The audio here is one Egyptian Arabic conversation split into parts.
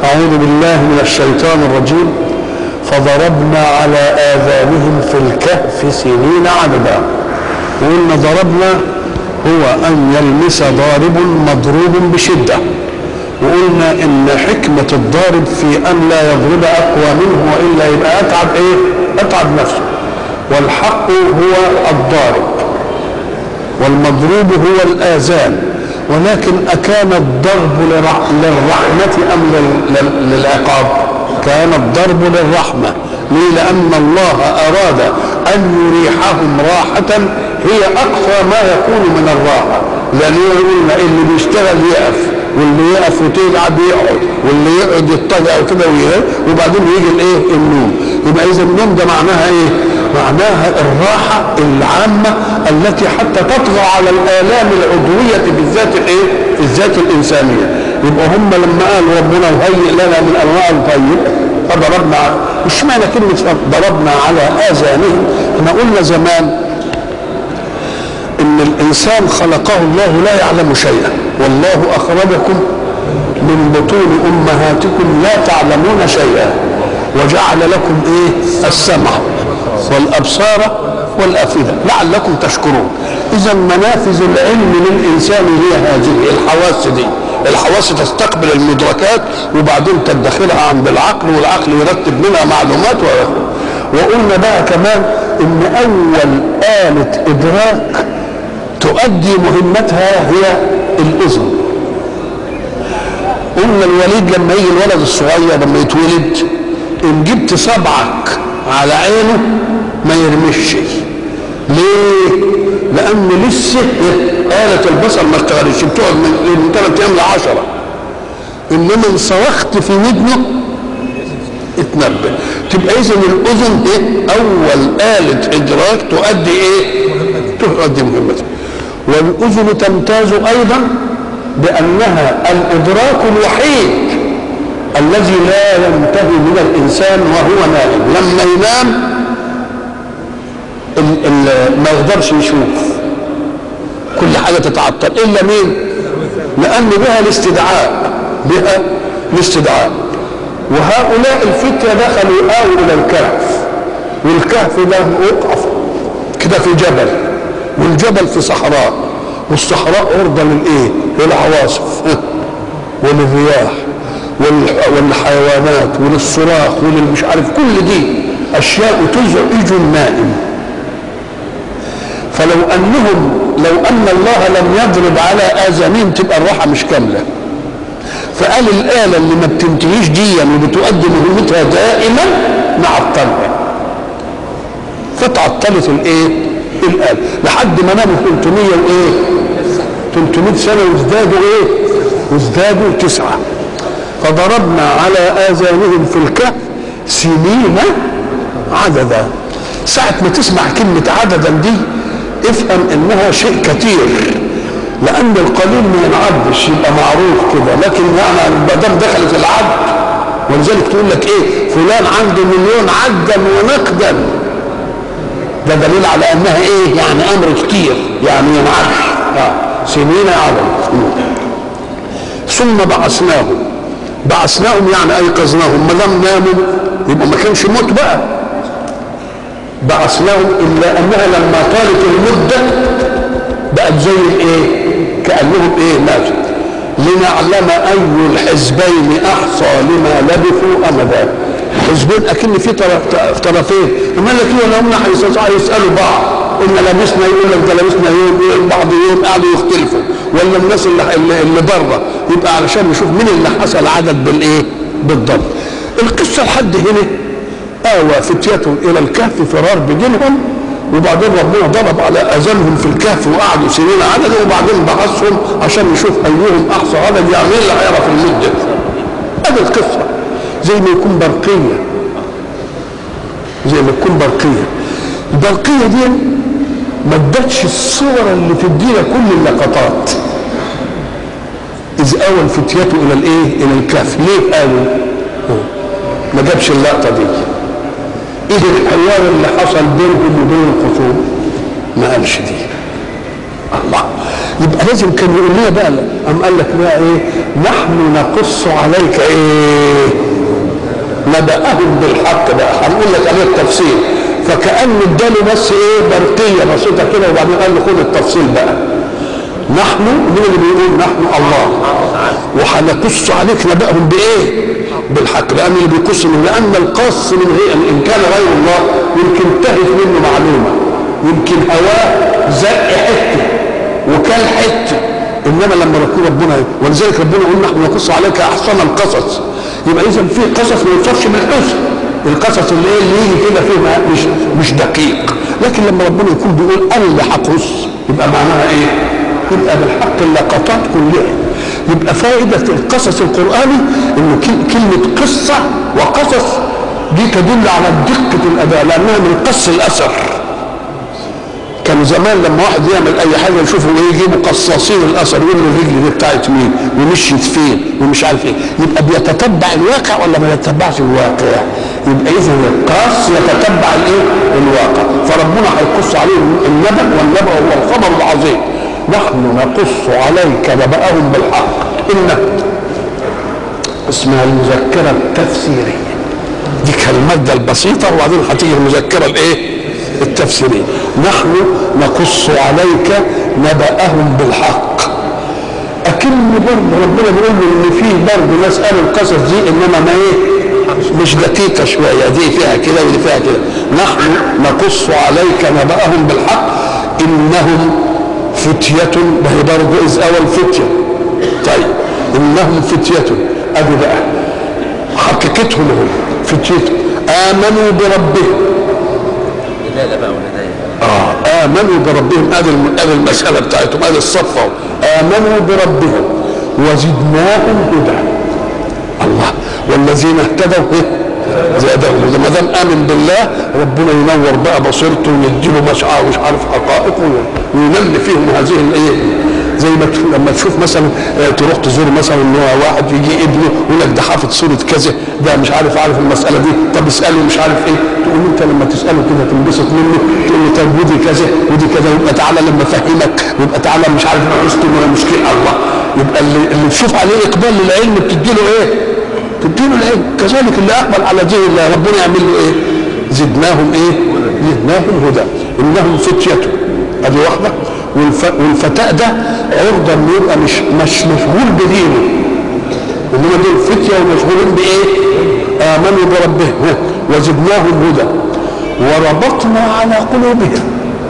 أعوذ بالله من الشيطان الرجيم فضربنا على آذانهم في الكهف سنين عددا وقلنا ضربنا هو أن يلمس ضارب مضروب بشدة وقلنا إن حكمة الضارب في أن لا يضرب أقوى منه وإلا يبقى أتعب إيه؟ أتعب نفسه والحق هو الضارب والمضروب هو الآذان ولكن أكان الضرب للرحمة أم للعقاب كان الضرب للرحمة ليه لأن الله أراد أن يريحهم راحة هي أقصى ما يكون من الراحة لأن قلنا اللي بيشتغل يقف واللي يقف وتقعد يقعد واللي يقعد يضطجع كده وبعدين يجي الايه النوم يبقى اذا النوم ده معناها ايه معناها الراحة العامة التي حتى تطغى على الآلام العضوية بالذات الايه في الذات الإنسانية يبقى هم لما قالوا ربنا وهيئ لنا من أنواع الطيب فضربنا مش معنى كلمة ضربنا على آذانهم احنا قلنا زمان ان الانسان خلقه الله لا يعلم شيئا والله اخرجكم من بطون امهاتكم لا تعلمون شيئا وجعل لكم ايه السمع والابصار والافئده لعلكم تشكرون اذا منافذ العلم للانسان هي هذه الحواس دي الحواس تستقبل المدركات وبعدين تدخلها عند العقل والعقل يرتب منها معلومات وقلنا بقى كمان ان اول آلة ادراك تؤدي مهمتها هي الاذن قلنا الوليد لما يجي الولد الصغير لما يتولد ان جبت صبعك على عينه ما يرمش ليه؟ لأن لسه آلة البصر ما اشتغلتش بتقعد من ثلاث أيام لعشرة إنما إن صرخت في ودنه اتنبه تبقى إذا الأذن إيه؟ أول آلة إدراك تؤدي إيه؟ تؤدي مهمتها والأذن تمتاز أيضا بأنها الإدراك الوحيد الذي لا ينتهي من الإنسان وهو نائم لما ينام ال ال ما يقدرش يشوف كل حاجة تتعطل إلا مين لأن بها الاستدعاء بها الاستدعاء وهؤلاء الفتية دخلوا آووا إلى الكهف والكهف ده وقف كده في جبل والجبل في صحراء والصحراء عرضة للإيه؟ للعواصف وللرياح والحيوانات وللصراخ وللمش عارف كل دي أشياء تزعج النائم فلو أنهم لو أن الله لم يضرب على آذانهم تبقى الراحة مش كاملة فقال الآلة اللي ما بتنتهيش ديا وبتؤدي مهمتها دائما نعطلها فتعطلت الايه؟ الآلة لحد ما ناموا 300 وايه؟ 300 سنة وازدادوا ايه؟ وازدادوا تسعة فضربنا على آذانهم في الكهف سنين عددا ساعة ما تسمع كلمة عددا دي افهم انها شيء كثير لان القليل ما ينعدش يبقى معروف كده لكن يعني ما دام دخلت العد ولذلك تقول لك ايه فلان عنده مليون عدا ونقدا ده دليل على انها ايه يعني امر كتير يعني ينعد آه. سنين عدد ثم بعثناهم بعثناهم يعني ايقظناهم ما دام ناموا يبقى ما كانش موت بقى بعثناهم الا انها لما طالت المده بقت زي الايه؟ كانهم ايه؟ ماتوا لنعلم اي الحزبين احصى لما لبثوا امدا حزبين اكن في طرفين اما لك ولا هم هيسالوا بعض ان لبسنا يقول لك ده لبسنا يوم بعض يوم قعدوا يختلفوا ولا الناس اللي, اللي بره يبقى علشان نشوف مين اللي حصل عدد بالايه؟ بالضبط القصه لحد هنا آوى فتية إلى الكهف فرار بدينهم وبعدين ربنا ضرب على أذانهم في الكهف وقعدوا سنين عددا وبعدين بعثهم عشان يشوف أيهم أحصى عدد يعني مين اللي هيعرف المدة هذه القصة زي ما يكون برقية زي ما تكون برقية البرقية دي ما ادتش الصور اللي تدينا كل اللقطات إذ آوى الفتية إلى الإيه؟ إلى الكهف ليه آووا؟ ما جابش اللقطة دي ايه الحوار اللي حصل بينهم وبين الخصوم ما قالش دي الله يبقى لازم كان يقول لنا بقى أم قال لك بقى ايه نحن نقص عليك ايه نبأهم بالحق بقى هنقول لك عليه التفصيل فكأن اداله بس ايه برقية بسيطة كده وبعدين قال له خد التفصيل بقى نحن مين اللي بيقول نحن الله وهنقص عليك نبأهم بايه بالحق لان اللي بيقص من لان القص من غير ان كان غير الله يمكن تهت منه معلومه يمكن هواه زق حته وكل حته انما لما يكون ربنا ولذلك ربنا يقول نحن نقص عليك احسن القصص يبقى اذا في قصص ما يوصفش بالحسن القصص اللي ايه اللي يجي كده فيه مش مش دقيق لكن لما ربنا يكون بيقول انا اللي هقص يبقى معناها ايه؟ يبقى بالحق اللقطات كلها يبقى فائدة القصص القرآني انه كلمة قصة وقصص دي تدل على دقة الأداء لأنها من قص الأثر كانوا زمان لما واحد يعمل اي حاجه يشوفوا ايه يجيبوا قصاصين الاثر يقول له الرجل دي بتاعت مين ومشيت فين ومش عارف ايه يبقى بيتتبع الواقع ولا ما يتتبعش الواقع يبقى اذا القاص يتتبع الايه الواقع فربنا هيقص عليه النبأ والنبأ هو الخبر العظيم نحن نقص عليك نبأهم بالحق إن اسمها المذكرة التفسيرية دي كالمادة البسيطة وبعدين هتيجي المذكرة الايه؟ التفسيرية نحن نقص عليك نبأهم بالحق أكن برضه ربنا بيقول له إن فيه برضه ناس قالوا القصص دي إنما ما إيه؟ مش دقيقة شوية دي فيها كده ودي فيها كده نحن نقص عليك نبأهم بالحق إنهم فتية وهي برضه إذ أوى الفتية طيب إنهم فتية أدي بقى حقيقتهم هم فتية آمنوا بربهم لا لا بقى ولا ده آه آمنوا بربهم هذه هذه المسألة بتاعتهم هذه الصفة آمنوا بربهم وزدناهم هدى الله والذين اهتدوا إيه؟ زادهم هدى ما دام آمن بالله ربنا ينور بقى بصيرته ويديله مشعر مش عارف حقائقه وينمي فيهم هذه الايه زي ما تشوف لما تشوف مثلا آه، تروح تزور مثلا ان هو واحد يجي ابنه يقول لك ده حافظ سوره كذا ده مش عارف عارف المساله دي طب اساله مش عارف ايه تقول له انت لما تساله كده تنبسط منه تقول له طب ودي كذا ودي كذا يبقى تعالى لما افهمك ويبقى تعالى مش عارف انا عشت ولا مشكله الله يبقى اللي, اللي تشوف عليه اقبال للعلم بتديله ايه؟ تديله العلم كذلك اللي اقبل على دين الله ربنا يعمل له ايه؟ زدناهم ايه؟ زدناهم هدى انهم فتيه ادي واحده والف... والفتاء ده عرضه انه يبقى مش مش مشغول بدينه انما دول فتيه ومشغولين بايه؟ امنوا بربهم ها، وزدناهم هدى وربطنا على قلوبهم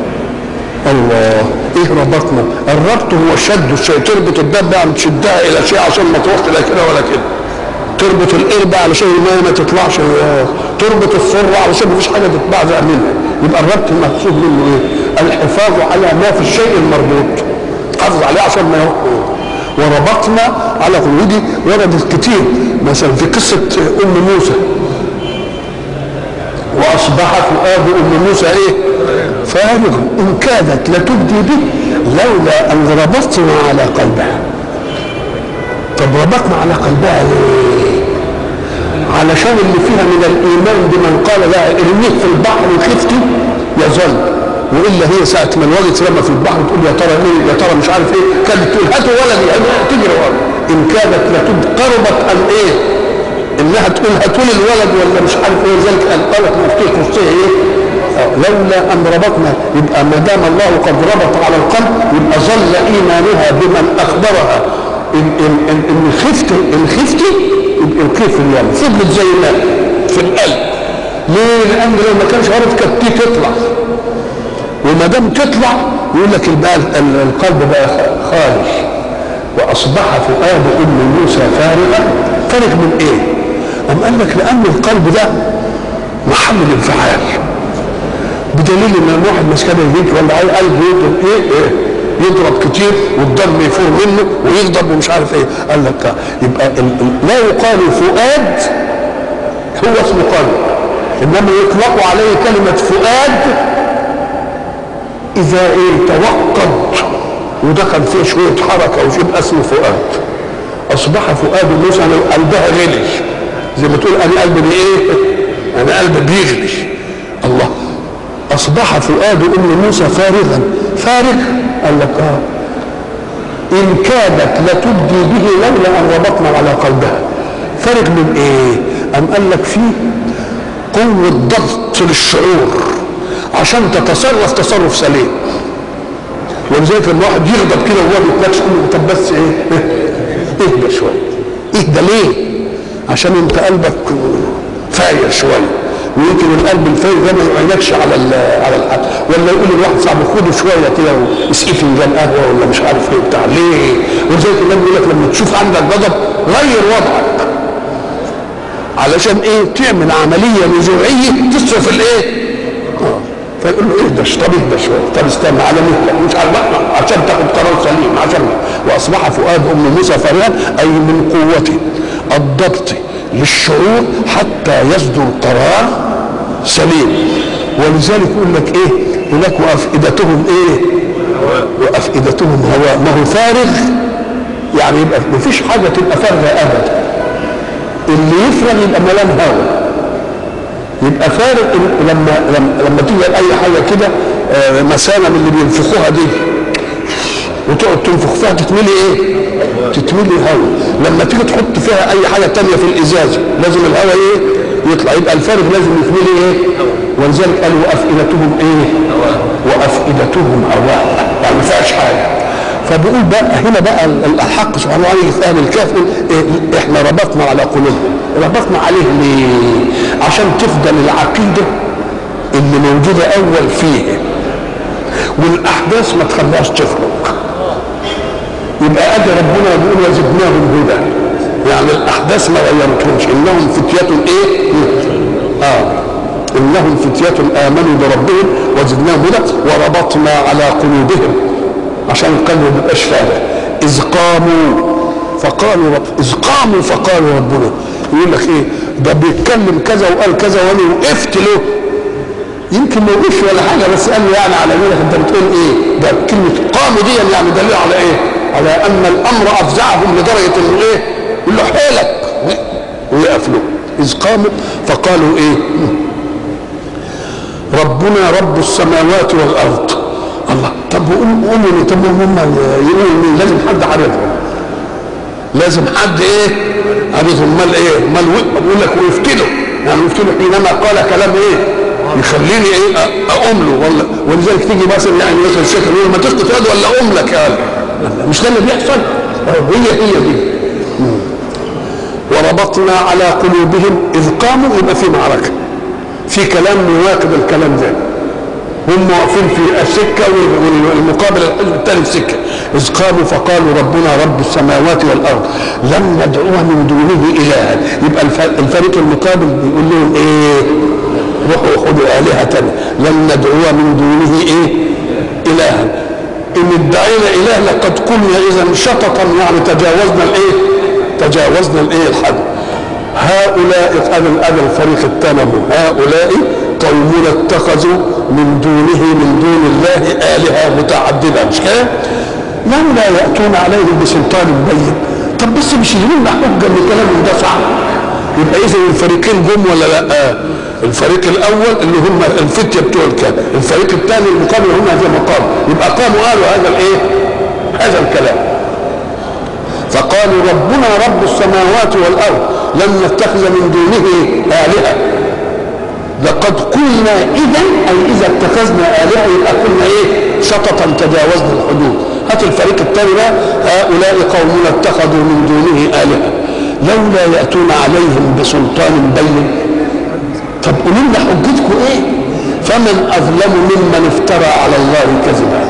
الله ايه ربطنا؟ الربط هو شد الشيء تربط الدابه عم تشدها الى شيء عشان ما تروحش لا كده ولا كده تربط القربة علشان المية ما تطلعش آه، تربط السرة علشان ما فيش حاجة تتبعزق منها يبقى الربط المقصود منه ايه؟ الحفاظ على ما في الشيء المربوط حافظ عليه عشان ما يروح وربطنا على قلوب دي وردت كتير مثلا في قصة أم موسى وأصبح فؤاد أم موسى إيه؟ فارغ إن كادت لتبدي به لولا أن ربطنا على قلبها طب ربطنا على قلبها ليه؟ علشان اللي فيها من الايمان بمن قال لا ارميه في البحر خفتي يظل والا هي ساعه ما الولد اترمى في البحر تقول يا ترى ايه يا ترى مش عارف ايه كانت تقول هاتوا ولدي تجري ورا ان كادت لتب قربت ان ايه؟ انها تقول هاتوا لي الولد ولا مش عارف ايه ذلك ان قالت مفتي قصتها ايه؟ آه، لولا ان ربطنا يبقى ما دام الله قد ربط على القلب يبقى ظل ايمانها بمن اخبرها ان ان ان, إن خفت ان خفتي يبقى الكيف الله فضلت زي ما في القلب ليه؟ لان لو ما كانش عارف كانت دي تطلع وما دام تطلع يقول لك البقى ال- القلب بقى خالي واصبح فؤاد ام موسى فارغا فارغ من ايه؟ أم قال لك لان القلب ده محل الانفعال بدليل ان الواحد مسكنه يجيب ولا اي قلب يضرب ايه ايه يضرب كتير والدم يفور منه ويغضب ومش عارف ايه قال لك يبقى ال- ال- لا يقال فؤاد هو اسمه قلب انما يطلق عليه كلمه فؤاد اذا ايه توقد ودخل فيه شويه حركه وشيء اسمه فؤاد اصبح فؤاد موسى يعني قلبها غلي زي ما تقول انا قلبي ايه انا قلبي بيغلي الله اصبح فؤاد ام موسى فارغا فارغ قال لك اه ان كادت لتبدي به لولا ان ربطنا على قلبها فارغ من ايه ام قال لك فيه قوه ضغط للشعور عشان تتصرف تصرف سليم ولذلك لما واحد يغضب كده وهو بيتناقش يقول له طب بس ايه اهدى شويه اهدى ليه عشان انت قلبك فاير شويه ويمكن القلب الفاير ده ما يعينكش على على الحد ولا يقول لواحد صاحبه خده شويه كده واسقيه فنجان قهوه ولا مش عارف ايه بتاع ليه؟ ولذلك النبي يقول لك لما تشوف عندك غضب غير وضعك علشان ايه؟ تعمل عمليه نزوعيه تصرف الايه؟ اه فيقول له اهدى طب اهدى شويه طب استنى على مهلك مش على عشان تاخد قرار سليم عشان واصبح فؤاد ام موسى فارغا اي من قوه الضبط للشعور حتى يصدر قرار سليم ولذلك يقول لك ايه هناك وافئدتهم ايه وافئدتهم هواء ما هو فارغ يعني يبقى ما فيش حاجه تبقى فارغه ابدا اللي يفرغ يبقى ملان هواء يبقى فارغ لما لما, لما تيجي اي حاجه كده مسانه من اللي بينفخوها دي وتقعد تنفخ فيها تتملي ايه؟ تتملي هواء لما تيجي تحط فيها اي حاجه تانية في الازاز لازم الهواء ايه؟ يطلع يبقى الفارغ لازم يتملي ايه؟ ولذلك قال وافئدتهم ايه؟ وافئدتهم هواء يعني ما فيهاش حاجه فبيقول بقى هنا بقى الحق سبحانه وتعالى في اهل الكهف إيه احنا ربطنا على قلوبهم ربطنا عليه ليه؟ عشان تفضل العقيده اللي موجوده اول فيه والاحداث ما تخليهاش تخرج يبقى ادي ربنا بيقول وزدناهم هدى يعني الاحداث ما غيرتهمش انهم فتيه ايه؟ اه انهم فتيه امنوا بربهم وزدناهم هدى وربطنا على قلوبهم عشان القلب ما يبقاش فارغ اذ قاموا فقالوا رب اذ قاموا فقالوا ربنا يقول لك ايه ده بيتكلم كذا وقال كذا وانا وقفت له يمكن ما يقولش ولا حاجه بس قال له يعني على مين انت بتقول ايه ده كلمه قاموا دي يعني دليل على ايه على ان الامر افزعهم لدرجه انه ايه يقول له حيلك ويقف له اذ قاموا فقالوا ايه ربنا رب السماوات والارض الله طب قولوا لي طب هم يقولوا مين لازم حد عارفهم لازم حد ايه عارفهم امال ايه امال بقول لك ويفتلوا يعني ويفتلوا حينما قال كلام ايه يخليني ايه اقوم له ولا ولذلك تيجي مثلا يعني مثلا الشيخ يقول ما تسقط يد ولا اقوم لك يا مش ده اللي بيحصل هي هي دي وربطنا على قلوبهم اذ قاموا يبقى في معركه في كلام يواكب الكلام ده هم واقفين في السكة والمقابل الحزب الثاني في سكة إذ قالوا فقالوا ربنا رب السماوات والأرض لن ندعو من دونه إلها يبقى الفريق المقابل بيقول لهم إيه روحوا خذوا آلهة تانية لن ندعو من دونه إيه إلها إن ادعينا إله لقد قلنا إذا شططا يعني تجاوزنا الإيه تجاوزنا الإيه الحد هؤلاء هذا الفريق الثاني هؤلاء قومنا اتخذوا من دونه من دون الله آلهة متعددة مش كده؟ لولا يأتون عليهم بسلطان بين طب بس مش يجيبوا لنا حجة ان كلامهم ده صح يبقى إذا الفريقين جم ولا لا؟ الفريق الأول اللي هم الفتية بتوع الكهف الفريق الثاني المقابل هم زي ما قالوا يبقى قاموا قالوا هذا الإيه؟ هذا الكلام فقالوا ربنا رب السماوات والأرض لن نتخذ من دونه آلهة لقد قلنا اذا اي اذا اتخذنا الهه يبقى قلنا ايه شططا تجاوزنا الحدود هات الفريق الثاني بقى هؤلاء قومنا اتخذوا من دونه الهه لولا ياتون عليهم بسلطان بين طب قولوا لنا حجتكم ايه فمن اظلم ممن افترى على الله كذبا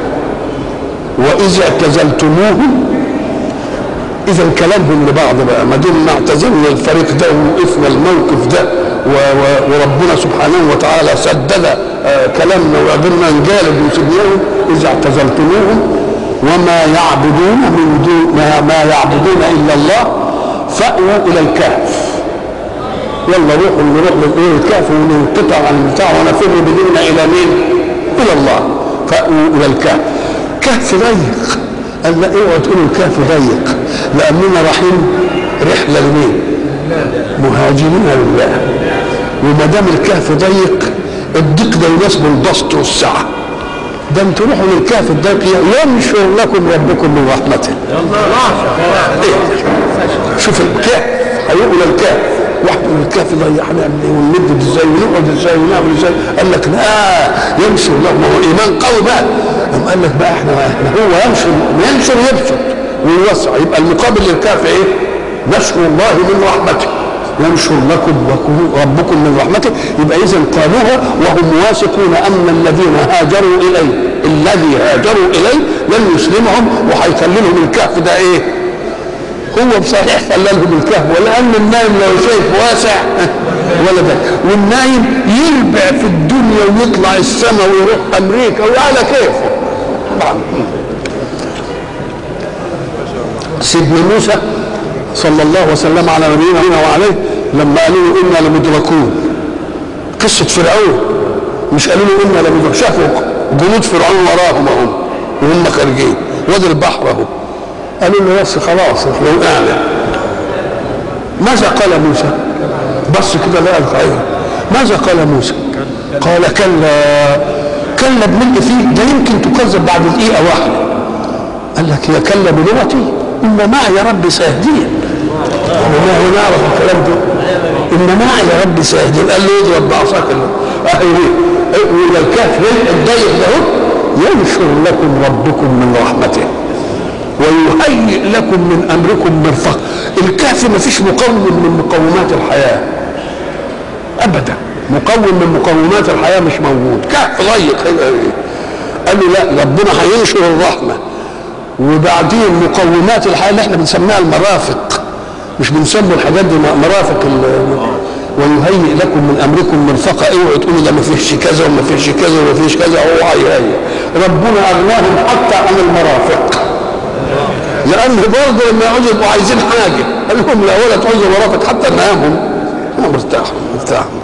واذ اعتزلتموهم اذا كلامهم لبعض بقى ما دمنا اعتزلنا الفريق ده ووقفنا الموقف ده وربنا سبحانه وتعالى سدد كلامنا وقدرنا نجالب وسبناهم اذا اعتزلتموهم وما يعبدون من دون ما, ما يعبدون الا الله فاووا الى الكهف يلا روحوا نروح للايه الكهف وننقطع عن البتاع ونفر بديننا الى مين؟ الى الله فاووا الى الكهف كهف ضيق قال لا اوعوا تقولوا الكهف ضيق لاننا رايحين رحله لمين؟ مهاجرين لله وما دام الكهف ضيق الضيق ده يناسب البسط والسعه ده انتوا روحوا للكهف الضيق ينشر لكم ربكم من رحمته إيه؟ شوف الكهف هيقول الكهف واحد من الكهف ده هنعمل ايه ونمد ازاي ونقعد ازاي ونعمل ازاي قال لك لا ينشر لهم هو ايمان قوي بقى قام قال لك بقى احنا احنا هو ينشر ينشر يبسط ويوسع يبقى المقابل للكهف ايه؟ نشر الله من رحمته ينشر لكم ربكم من رحمته يبقى اذا قالوها وهم واثقون ان الذين هاجروا اليه الذي هاجروا اليه لن يسلمهم وهيخلي لهم الكهف ده ايه؟ هو بصحيح خلى لهم الكهف ولان النايم لو شايف واسع ولا ده والنايم يربع في الدنيا ويطلع السماء ويروح امريكا وعلى كيفه سيدنا موسى صلى الله وسلم على نبينا وعليه لما قالوا له انا لمدركون قصه فرعون مش قالوا له انا لمدركون شافوا جنود فرعون وراهم اهم وهم خارجين وادي البحر اهو قالوا له بس خلاص احنا وقعنا ماذا قال موسى؟ بص كده لقى الخير ماذا قال موسى؟ قال كلا كلا بملء فيه ده يمكن تكذب بعد دقيقه واحده قال لك هي كلا بلغتي ان معي يا رب سيهدين وما هو نعرف الكلام ده ان معي يا رب سيهدين قال له اضرب بعصاك اهي ولا الكهف الضيق ده ينشر لكم ربكم من رحمته ويهيئ لكم من امركم مرفق الكهف ما فيش مقوم من مقومات الحياه ابدا مقوم من مقومات الحياه مش موجود كهف ضيق قال له لا ربنا هينشر الرحمه وبعدين مقومات الحياه اللي احنا بنسميها المرافق مش بنسمي الحاجات دي مرافق ويهيئ لكم من امركم مرفقه اوعوا تقولوا ده ما فيش كذا وما فيش كذا وما فيش كذا هو هيهيئ ربنا اغناهم حتى عن المرافق لان برضه لما يقعدوا يبقوا عايزين حاجه قال لهم لا ولا تعوزوا مرافق حتى ننامهم هم مرتاحوا مرتاحوا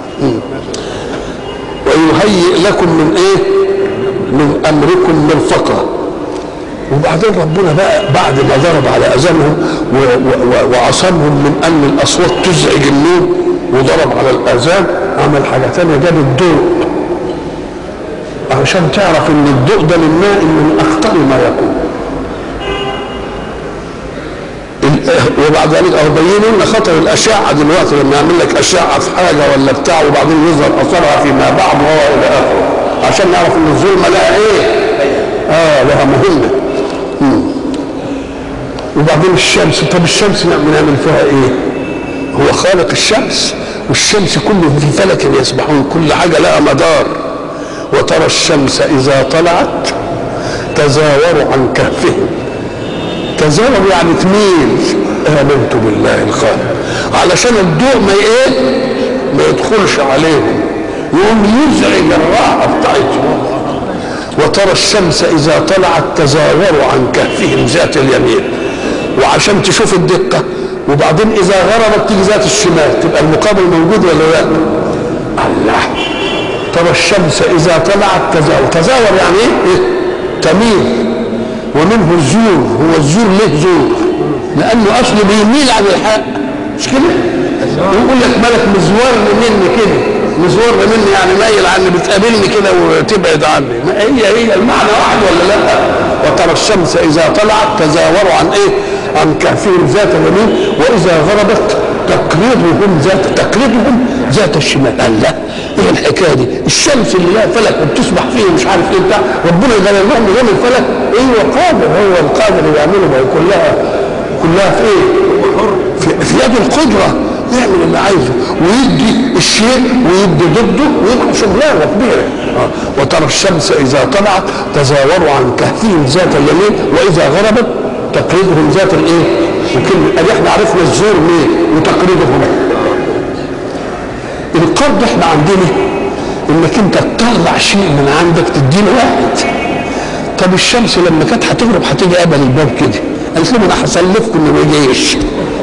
ويهيئ لكم من ايه؟ من امركم مرفقه وبعدين ربنا بقى بعد ما ضرب على اذانهم وعصمهم من ان الاصوات تزعج النوم وضرب على الاذان عمل حاجه ثانيه جاب الضوء عشان تعرف ان الضوء ده للنائم من اخطر ما يكون وبعد ذلك او بينوا لنا خطر الاشعه دلوقتي لما يعمل لك اشعه في حاجه ولا بتاع وبعدين يظهر اثرها فيما بعد وهو الى اخره عشان نعرف ان الظلمه لها ايه؟ اه لها مهمه مم. وبعدين الشمس طب الشمس بنعمل فيها ايه؟ هو خالق الشمس والشمس كله في فلك يسبحون كل حاجه لها مدار وترى الشمس اذا طلعت تزاور عن كهفهم تزاور يعني تميل امنت بالله الخالق علشان الضوء ما ايه ما يدخلش عليهم يقوم يزعج الراحه بتاعتهم وترى الشمس اذا طلعت تزاور عن كهفهم ذات اليمين وعشان تشوف الدقه وبعدين اذا غربت تيجي ذات الشمال تبقى المقابل موجود ولا لا الله ترى الشمس اذا طلعت تزاور تزاور يعني ايه, إيه؟ تميل ومنه الزور هو الزور ليه زور لانه اصله بيميل عن الحق مش كده يقول لك ملك مزور مني كده مزور مني يعني مايل عني بتقابلني كده وتبعد عني ما هي هي المعنى واحد ولا لا وترى الشمس اذا طلعت تزاور عن ايه عن كهفهم ذات اليمين واذا غربت تقريضهم ذات تقريضهم ذات الشمال قال لا ايه الحكايه دي الشمس اللي لها فلك وبتسبح فيه ومش عارف ايه بتاع ربنا يغير لهم نظام الفلك ايوه قادر هو القادر يعمله ما هي كلها كلها في ايه في, في يد القدره يعمل اللي عايزه ويدي الشيء ويدي ضده ويبقى شغلانه كبيره آه. وترى الشمس اذا طلعت تزاور عن كهفهم ذات اليمين واذا غربت تقريضهم ذات الايه؟ وكلمه ادي احنا عرفنا الزور ليه وتقريضهم القرض احنا عندنا انك انت تطلع شيء من عندك تديله واحد طب الشمس لما كانت هتغرب هتيجي قبل الباب كده قالت لهم انا هسلفكم انه ما يجيش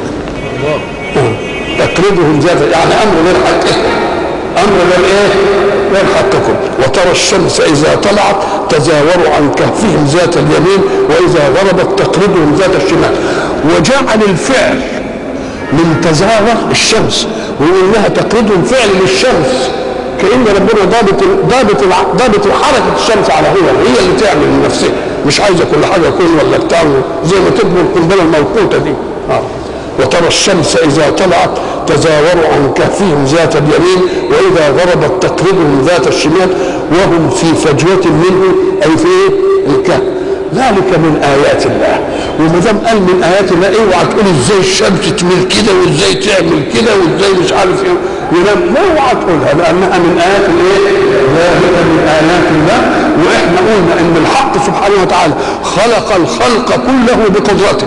تقريضهم ذات يعني امر غير حقكم امر غير ايه؟ غير حقكم وترى الشمس اذا طلعت تزاور عن كهفهم ذات اليمين واذا غربت تقرضهم ذات الشمال وجعل الفعل من تزاور الشمس ويقول لها تقرضهم فعل للشمس كأن ربنا ضابط ضابط الع- ضابط حركة الشمس على هي هي اللي تعمل من نفسها مش عايزة كل حاجة كل ولا بتاع زي ما تبني القنبلة الموقوتة دي آه. وترى الشمس إذا طلعت تزاور عن كهفهم ذات اليمين وإذا غربت تقرضهم ذات الشمال وهم في فجوة منه أي في إيه؟ الكهف ذلك من آيات الله وما دام قال من آيات الله اوعى تقول ازاي الشمس تميل كده وازاي تعمل كده وازاي مش عارف ايه ينام لا اوعى تقولها لأنها من آيات الايه؟ ذلك من آيات الله واحنا قلنا ان الحق سبحانه وتعالى خلق الخلق كله بقدرته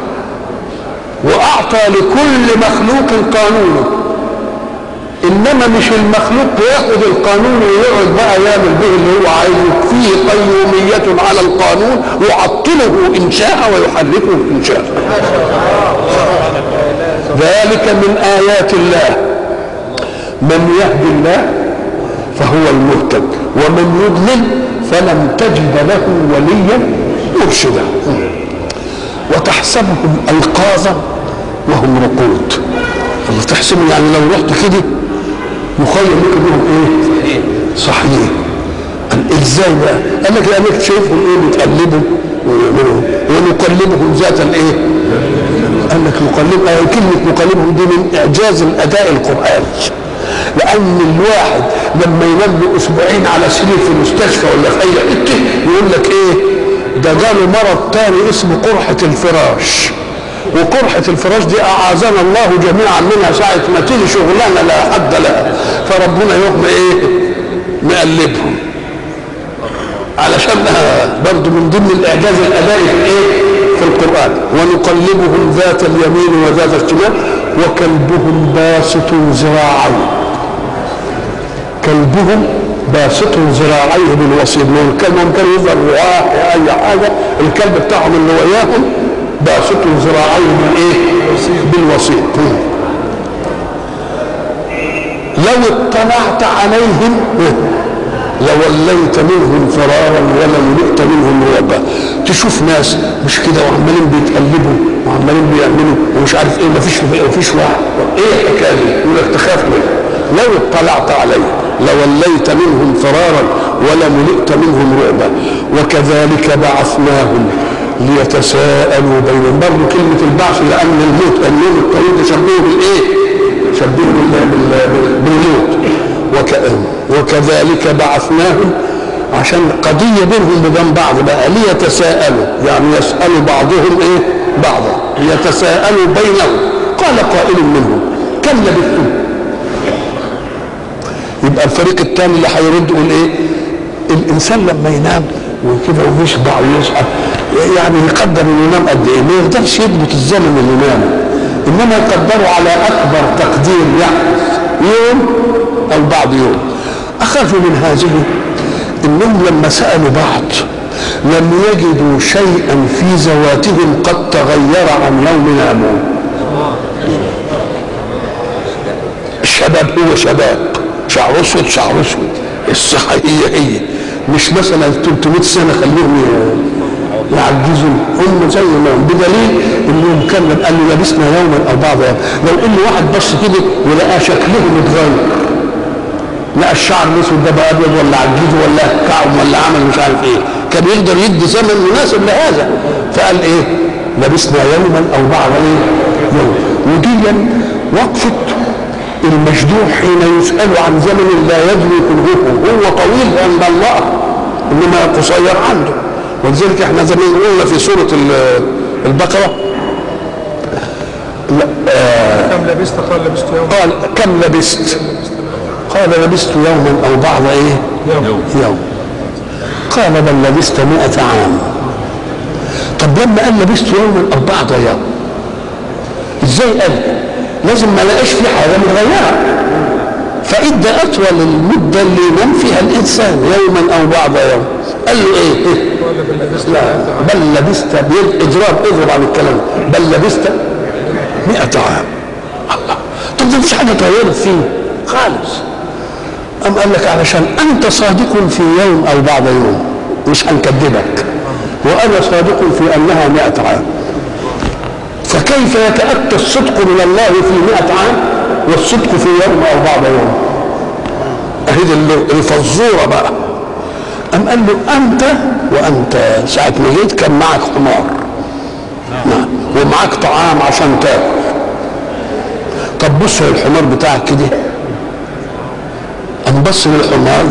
واعطى لكل مخلوق قانونه انما مش المخلوق ياخذ القانون ويقعد بقى يعمل به اللي هو عايزه فيه قيومية على القانون يعطله ان شاء ويحركه ان شاء ذلك من ايات الله من يهدي الله فهو المهتد ومن يضلل فلن تجد له وليا مرشدا وتحسبهم ايقاظا وهم رقود الله تحسبهم يعني لو رحت كده مخيل لك انهم ايه صحيح قال ازاي بقى قال لك لانك شايفهم ايه بيتقلبوا ويعملوا ونقلبهم ذات الايه قال لك نقلب آه كلمه نقلبهم دي من اعجاز الاداء القراني لان الواحد لما ينام له اسبوعين على سرير في المستشفى ولا في اي حته يقول لك ايه ده جاله مرض تاني اسمه قرحه الفراش وقرحة الفراش دي أعاذنا الله جميعا منها ساعة ما تيجي شغلانة لا حد لها فربنا يروح إيه مقلبهم علشان برضه من ضمن الإعجاز الأدائي في إيه في القرآن ونقلبهم ذات اليمين وذات الشمال وكلبهم باسط ذراعيه كلبهم باسط ذراعيه بالوصيد ما كان ممكن يظهر رعاه اي حاجه الكلب بتاعهم اللي وياهم باسط ذراعيه بالايه؟ بالوسيط لو اطلعت عليهم لوليت منهم فرارا ولملئت منهم رعبا تشوف ناس مش كده وعمالين بيتقلبوا وعمالين بيعملوا ومش عارف ايه مفيش مفيش واحد ايه الحكايه دي؟ يقول لك تخاف منه لو اطلعت عليهم لوليت منهم فرارا ولملئت منهم رعبا وكذلك بعثناهم ليتساءلوا بينهم برضه كلمة البعث لأن الموت النوم الطويل تشبهه بالإيه؟ شبهه بالموت وك... وكذلك بعثناهم عشان قضية بينهم وبين بعض بقى ليتساءلوا يعني يسأل بعضهم إيه؟ بعضا ليتساءلوا بينهم قال قائل منهم كم لبثتم؟ يبقى الفريق الثاني اللي هيرد يقول ايه؟ الانسان لما ينام وكده ويشبع ويصحى يعني يقدر انه ينام قد ايه؟ ما يقدرش يضبط الزمن اللي نامه انما يقدره على اكبر تقدير يحدث يوم او بعد يوم اخذوا من هذه انهم لما سالوا بعض لم يجدوا شيئا في ذواتهم قد تغير عن يوم ناموا الشباب هو شباب شعر اسود شعر اسود الصحه هي هي مش مثلا 300 سنه خليهم يعجزوا هم زي ما هم بدليل انهم كان قال له لبسنا يوما او بعض يوم لو ان واحد بص كده ولقى شكلهم اتغير لقى الشعر الاسود ده بقى ابيض ولا عجيز ولا كعب ولا عمل مش عارف ايه كان يقدر يدي زمن مناسب لهذا فقال ايه لبسنا يوما او بعض ايه يوم ودي وقفه المجدوع حين يسأل عن زمن لا يدري كلهه هو طويل عند الله انما قصير عنده ولذلك احنا زي ما قلنا في سوره البقره كم لبست قال لبست يوما قال كم لبست قال لبست يوما او بعض ايه يوم يوم قال بل لبست مئة عام طب لما قال لبست يوما او بعض يوم ازاي قال لازم ما لقاش في حاجه متغيره فادى اطول المده اللي ينام فيها الانسان يوما او بعض يوم قال له ايه, إيه؟ قال بل لبست لا بل لبست اضراب اضرب عن الكلام بل لبست مئة عام الله طب ده مفيش حاجه اتغيرت فيه خالص أم قال لك علشان أنت صادق في يوم أو بعض يوم مش هنكذبك وأنا صادق في أنها مئة عام فكيف يتأتى الصدق من الله في مئة عام والصدق في يوم أو بعض يوم اهي دي اللي- الفزوره بقى قام قال له انت وانت ساعه ما جيت كان معك حمار نعم ومعاك طعام عشان تاكل طب بص للحمار بتاعك كده قام بص للحمار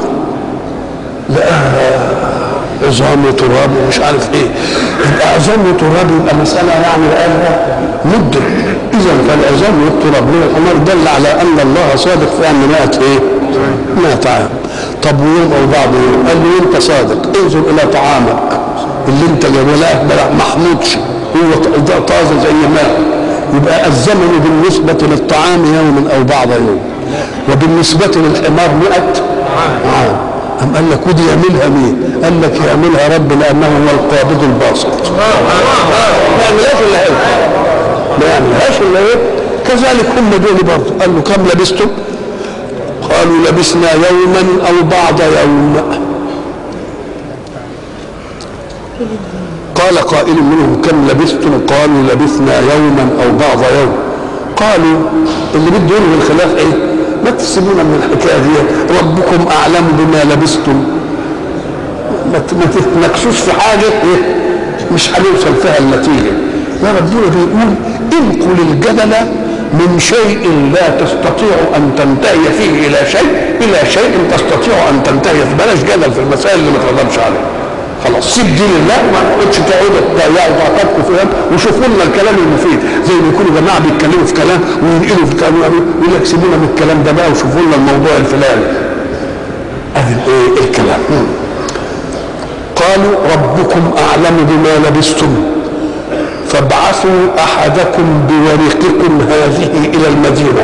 لقاها عظام وتراب ومش عارف ايه يبقى عظام وتراب يبقى مسألة يعني بقالها مدة إذا فالعظام والتراب من الحمار دل على أن الله صادق في أن مئة ايه؟ مئة عام طب ويوم أو بعض يوم قال له أنت صادق انظر إلى طعامك اللي أنت جايبه لا ما محمودش هو ط- ده طازة زي ما هو. يبقى الزمن بالنسبة للطعام يوم أو بعض يوم وبالنسبة للحمار مئة عام أم قال لك ودي يعملها مين؟ قال لك يعملها رب لأنه هو القابض الباسط ما يعملهاش إلا هو ما يعملهاش إلا هو كذلك هم دول برضه قال له كم لبستم؟ قالوا لبسنا يوما أو بعض يوم قال قائل منهم كم لبثتم قالوا لبثنا يوما او بعض يوم قالوا اللي بده ينهي الخلاف ايه ما تسيبونا من الحكايه دي ربكم اعلم بما لبثتم ما ت- ما تتناقشوش في حاجه ايه مش هنوصل فيها النتيجه يا ربنا بيقول انقل الجدل من شيء لا تستطيع ان تنتهي فيه الى شيء الى شيء تستطيع ان تنتهي فيه بلاش جدل في المسائل اللي ما تقدرش عليها خلاص سيب دين الله وما تقعدش تقعدوا تضيعوا طاقتكم فيها وشوفوا لنا الكلام المفيد زي ما يكونوا جماعه بيتكلموا في كلام وينقلوا في كلام يقول لك سيبونا من الكلام ده بقى وشوفوا لنا الموضوع الفلاني ادي الايه الكلام قالوا ربكم اعلم بما لبستم فابعثوا احدكم بورقكم هذه الى المدينه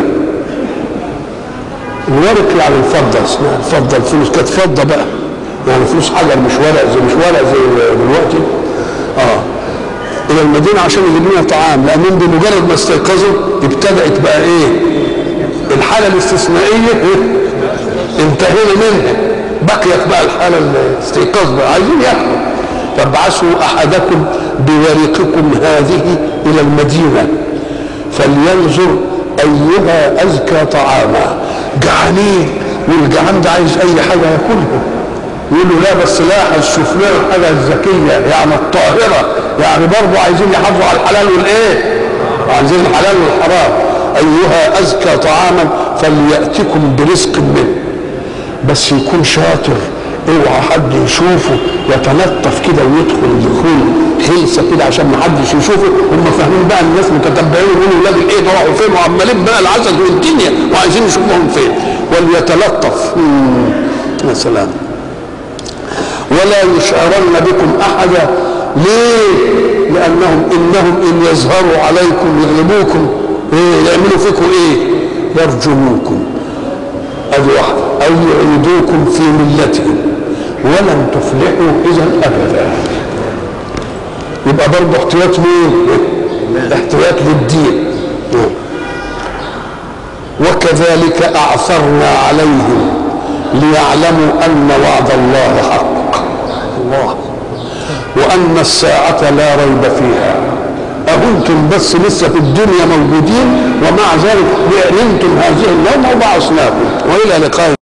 الورق يعني الفضه اسمها الفضه الفلوس كانت فضه بقى يعني فلوس حجر مش ورق زي مش ورق زي دلوقتي اه الى المدينه عشان يجيب لنا طعام لانهم بمجرد ما استيقظوا ابتدات بقى ايه الحاله الاستثنائيه إيه؟ انتهينا منها بقيت بقى الحاله الاستيقاظ بقى عايزين ياكلوا فابعثوا احدكم بورقكم هذه الى المدينه فلينظر ايها ازكى طعاما جعانين والجعان ده عايز اي حاجه ياكلها يقول له لا بس لاحظ شوف لنا الحاجه الذكيه يعني الطاهره يعني برضه عايزين يحافظوا على الحلال والايه؟ عايزين الحلال والحرام ايها ازكى طعاما فلياتكم برزق منه بس يكون شاطر اوعى حد يشوفه يتلطف كده ويدخل دخول هلسه كده عشان ما حدش يشوفه هم فاهمين بقى الناس متتبعين يقولوا ولاد الايه ده راحوا فين وعمالين بقى العسل والدنيا وعايزين يشوفوهم فين وليتلطف مم. يا سلام ولا يشعرن بكم احدا ليه؟ لانهم انهم ان يظهروا عليكم يغلبوكم ايه يعملوا فيكم ايه؟ يرجموكم ادي واحده او يعيدوكم في ملتهم ولن تفلحوا اذا ابدا يبقى برضه احتياط مين؟ احتياط للدين وكذلك اعثرنا عليهم ليعلموا ان وعد الله حق الله وان الساعه لا ريب فيها أكنتم بس لسه في الدنيا موجودين ومع ذلك نمتم هذه النوم وبعثناكم وإلى لقاء